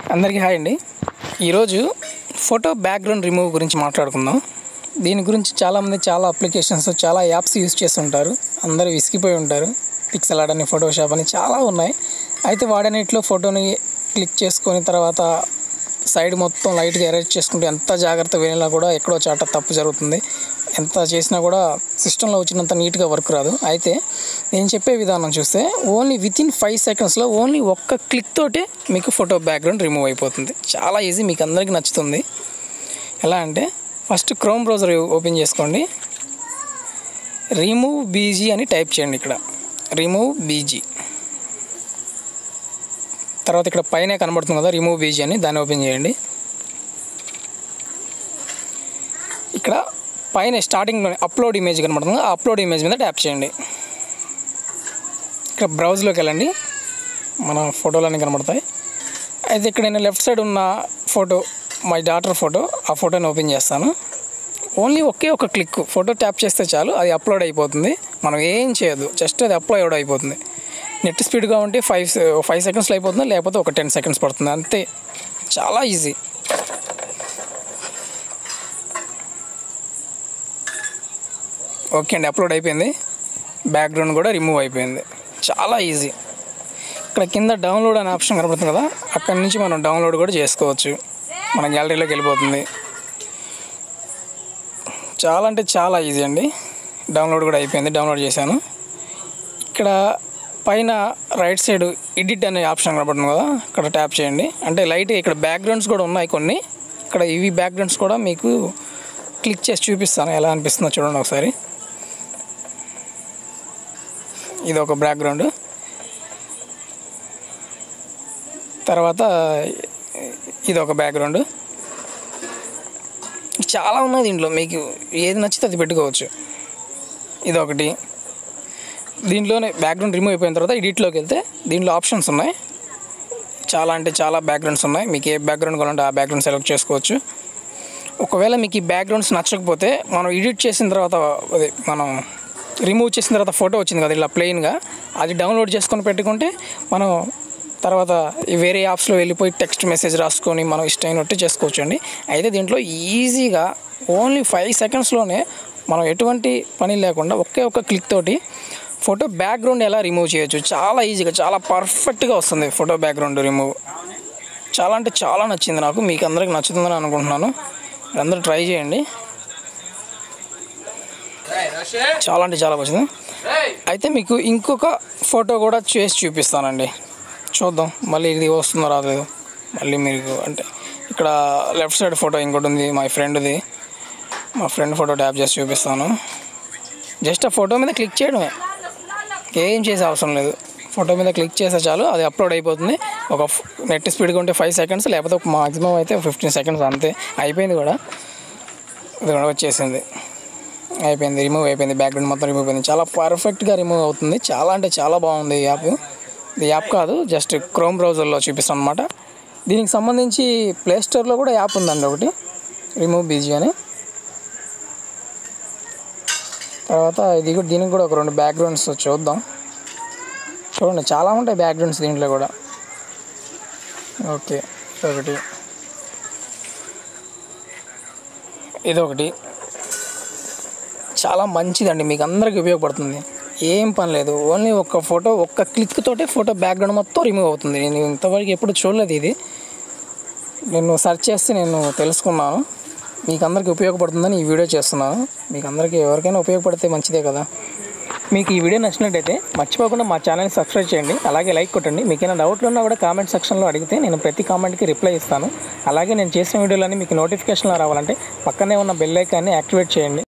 అందరికీ హాయ్ అండి ఈరోజు ఫోటో బ్యాక్గ్రౌండ్ రిమూవ్ గురించి మాట్లాడుకుందాం దీని గురించి చాలామంది చాలా అప్లికేషన్స్ చాలా యాప్స్ యూస్ చేస్తుంటారు అందరూ విసిగిపోయి ఉంటారు పిక్సెల్ ఆర్ట్ అని ఫోటోషాప్ అని చాలా ఉన్నాయి అయితే వాడన్నిటిలో ఫోటోని క్లిక్ చేసుకొని తర్వాత సైడ్ మొత్తం లైట్గా ఎరేజ్ చేసుకుంటే ఎంత జాగ్రత్త వెళ్ళినా కూడా ఎక్కడో చాట తప్పు జరుగుతుంది ఎంత చేసినా కూడా సిస్టంలో వచ్చినంత నీట్గా వర్క్ రాదు అయితే నేను చెప్పే విధానం చూస్తే ఓన్లీ విత్ ఇన్ ఫైవ్ సెకండ్స్లో ఓన్లీ ఒక్క క్లిక్ తోటే మీకు ఫోటో బ్యాక్గ్రౌండ్ రిమూవ్ అయిపోతుంది చాలా ఈజీ మీకు అందరికీ నచ్చుతుంది ఎలా అంటే ఫస్ట్ క్రోమ్ బ్రౌజర్ ఓపెన్ చేసుకోండి రిమూవ్ బీజీ అని టైప్ చేయండి ఇక్కడ రిమూవ్ బీజీ తర్వాత ఇక్కడ పైన కనబడుతుంది కదా రిమూవ్ బీజీ అని దాన్ని ఓపెన్ చేయండి ఇక్కడ పైన స్టార్టింగ్లో అప్లోడ్ ఇమేజ్ కనబడుతుంది ఆ అప్లోడ్ ఇమేజ్ మీద ట్యాప్ చేయండి ఇక్కడ బ్రౌజ్లోకి వెళ్ళండి మన ఫోటోలన్నీ కనబడతాయి అయితే ఇక్కడ నేను లెఫ్ట్ సైడ్ ఉన్న ఫోటో మై డాటర్ ఫోటో ఆ ఫోటోని ఓపెన్ చేస్తాను ఓన్లీ ఒకే ఒక క్లిక్ ఫోటో ట్యాప్ చేస్తే చాలు అది అప్లోడ్ అయిపోతుంది మనం ఏం చేయదు జస్ట్ అది అప్లోడ్ అయిపోతుంది నెట్ స్పీడ్గా ఉంటే ఫైవ్ ఫైవ్ సెకండ్స్లో అయిపోతుంది లేకపోతే ఒక టెన్ సెకండ్స్ పడుతుంది అంతే చాలా ఈజీ ఓకే అండి అప్లోడ్ అయిపోయింది బ్యాక్గ్రౌండ్ కూడా రిమూవ్ అయిపోయింది చాలా ఈజీ ఇక్కడ కింద డౌన్లోడ్ అనే ఆప్షన్ కనబడుతుంది కదా అక్కడి నుంచి మనం డౌన్లోడ్ కూడా చేసుకోవచ్చు మన గ్యాలరీలోకి వెళ్ళిపోతుంది చాలా అంటే చాలా ఈజీ అండి డౌన్లోడ్ కూడా అయిపోయింది డౌన్లోడ్ చేశాను ఇక్కడ పైన రైట్ సైడ్ ఎడిట్ అనే ఆప్షన్ కనబడుతుంది కదా ఇక్కడ ట్యాప్ చేయండి అంటే లైట్ ఇక్కడ బ్యాక్గ్రౌండ్స్ కూడా ఉన్నాయి కొన్ని ఇక్కడ ఇవి బ్యాక్గ్రౌండ్స్ కూడా మీకు క్లిక్ చేసి చూపిస్తాను ఎలా అనిపిస్తుందో చూడండి ఒకసారి ఇది ఒక బ్యాక్గ్రౌండ్ తర్వాత ఇది ఒక బ్యాక్గ్రౌండ్ చాలా ఉన్నాయి దీంట్లో మీకు ఏది నచ్చితే అది పెట్టుకోవచ్చు ఇది ఒకటి దీంట్లోనే బ్యాక్గ్రౌండ్ రిమూవ్ అయిపోయిన తర్వాత ఎడిట్లోకి వెళ్తే దీంట్లో ఆప్షన్స్ ఉన్నాయి చాలా అంటే చాలా బ్యాక్గ్రౌండ్స్ ఉన్నాయి మీకు ఏ బ్యాక్గ్రౌండ్ కావాలంటే ఆ బ్యాక్గ్రౌండ్ సెలెక్ట్ చేసుకోవచ్చు ఒకవేళ మీకు ఈ బ్యాక్గ్రౌండ్స్ నచ్చకపోతే మనం ఎడిట్ చేసిన తర్వాత అదే మనం రిమూవ్ చేసిన తర్వాత ఫోటో వచ్చింది కదా ఇలా ప్లెయిన్గా అది డౌన్లోడ్ చేసుకొని పెట్టుకుంటే మనం తర్వాత ఈ వేరే యాప్స్లో వెళ్ళిపోయి టెక్స్ట్ మెసేజ్ రాసుకొని మనం ఇష్టమైనట్టు చేసుకోవచ్చు అండి అయితే దీంట్లో ఈజీగా ఓన్లీ ఫైవ్ సెకండ్స్లోనే మనం ఎటువంటి పని లేకుండా ఒకే ఒక్క క్లిక్ తోటి ఫోటో బ్యాక్గ్రౌండ్ ఎలా రిమూవ్ చేయొచ్చు చాలా ఈజీగా చాలా పర్ఫెక్ట్గా వస్తుంది ఫోటో బ్యాక్గ్రౌండ్ రిమూవ్ చాలా అంటే చాలా నచ్చింది నాకు మీకు అందరికి నచ్చుతుందని అనుకుంటున్నాను అందరూ ట్రై చేయండి చాలా అంటే చాలా వచ్చింది అయితే మీకు ఇంకొక ఫోటో కూడా చేసి చూపిస్తానండి చూద్దాం మళ్ళీ ఇది వస్తుందో రాలేదు మళ్ళీ మీకు అంటే ఇక్కడ లెఫ్ట్ సైడ్ ఫోటో ఇంకోటి ఉంది మా ఫ్రెండ్ది మా ఫ్రెండ్ ఫోటో ట్యాప్ చేసి చూపిస్తాను జస్ట్ ఆ ఫోటో మీద క్లిక్ చేయడమే ఏం చేసే అవసరం లేదు ఫోటో మీద క్లిక్ చేస్తే చాలు అది అప్లోడ్ అయిపోతుంది ఒక నెట్ స్పీడ్గా ఉంటే ఫైవ్ సెకండ్స్ లేకపోతే ఒక మాక్సిమం అయితే ఫిఫ్టీన్ సెకండ్స్ అంతే అయిపోయింది కూడా ఇది కూడా వచ్చేసింది అయిపోయింది రిమూవ్ అయిపోయింది బ్యాక్గ్రౌండ్ మొత్తం రిమూవ్ అయిపోయింది చాలా పర్ఫెక్ట్గా రిమూవ్ అవుతుంది చాలా అంటే చాలా బాగుంది ఈ యాప్ ఇది యాప్ కాదు జస్ట్ క్రోమ్ బ్రౌజర్లో చూపిస్తాను అనమాట దీనికి సంబంధించి ప్లే స్టోర్లో కూడా యాప్ ఉందండి ఒకటి రిమూవ్ బీజీ అని తర్వాత ఇది కూడా దీనికి కూడా ఒక రెండు బ్యాక్గ్రౌండ్స్ చూద్దాం చూడండి చాలా ఉంటాయి బ్యాక్గ్రౌండ్స్ దీంట్లో కూడా ఓకే ఒకటి ఇదొకటి చాలా మంచిదండి మీకు అందరికీ ఉపయోగపడుతుంది ఏం పని లేదు ఓన్లీ ఒక్క ఫోటో ఒక్క క్లిక్ తోటే ఫోటో బ్యాక్గ్రౌండ్ మొత్తం రిమూవ్ అవుతుంది నేను ఇంతవరకు ఎప్పుడు చూడలేదు ఇది నేను సెర్చ్ చేస్తే నేను తెలుసుకున్నాను మీకు అందరికీ ఉపయోగపడుతుందని ఈ వీడియో చేస్తున్నాను మీకు అందరికీ ఎవరికైనా ఉపయోగపడితే మంచిదే కదా మీకు ఈ వీడియో నచ్చినట్టయితే మర్చిపోకుండా మా ఛానల్ని సబ్స్క్రైబ్ చేయండి అలాగే లైక్ కొట్టండి మీకు ఏమైనా డౌట్లు ఉన్నా కూడా కామెంట్ సెక్షన్లో అడిగితే నేను ప్రతి కామెంట్కి రిప్లై ఇస్తాను అలాగే నేను చేసిన వీడియోలన్నీ మీకు నోటిఫికేషన్లో రావాలంటే పక్కనే ఉన్న బెల్ ఐకాన్ని యాక్టివేట్ చేయండి